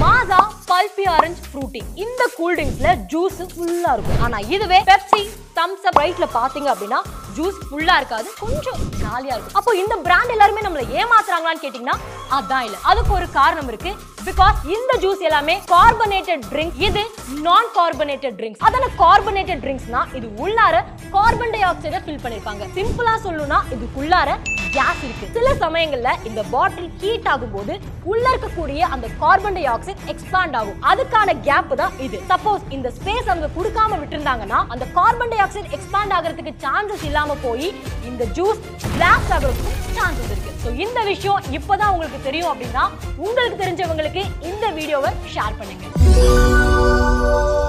மாசா pulpy orange Frooti இந்த cool ட்ரிங்க்ஸ்ல ஜூஸ் ஃபுல்லா இருக்கும் ஆனா இதுவே பெப்சி தம்ஸ் அப் ரைட்ல பாத்தீங்க அப்படின்னா ஜூஸ் ஃபுல்லா இருக்காது கொஞ்சம் காலியா இருக்கும் அப்போ இந்த பிராண்ட் எல்லாருமே நம்மள ஏமாத்துறாங்களான்னு கேட்டீங்கன்னா அதான் இல்ல அதுக்கு ஒரு காரணம் இருக்கு பிகாஸ் இந்த ஜூஸ் எல்லாமே கார்பனேட்டட் ட்ரிங்க் இது நான் கார்பனேட்டட் ட்ரிங்க்ஸ் அதான கார்பனேட்டட் ட்ரிங்க்ஸ்னா இது உள்ளார கார்பன் டை ஆக்சைடை ஃபில் பண்ணிருப்பாங்க சிம்பிளா சொல்லணும்னா இதுக்குள்ளார கேஸ் இருக்கு சில சமயங்கள்ல இந்த பாட்டில் ஹீட் ஆகும்போது உள்ள இருக்கக்கூடிய அந்த கார்பன் டை ஆக்சைடு எக்ஸ்பாண்ட் ஆகும் அதுக்கான கேப் தான் இது சப்போஸ் இந்த ஸ்பேஸ் அவங்க கொடுக்காம விட்டுருந்தாங்கன்னா அந்த கார்பன் டை ஆக்சைடு எக்ஸ்பாண்ட் ஆகிறதுக்கு சான்சஸ் இல்லாம போய் இந்த ஜூஸ் பிளாஸ்ட் ஆகிறதுக்கு சான்சஸ் இருக்கு ஸோ இந்த விஷயம் இப்பதான் உங்களுக்கு தெரியும் அப்படின்னா உங்களுக்கு தெரிஞ்சவங்களுக்கு இந்த வீடியோவை ஷேர் பண்ணுங்க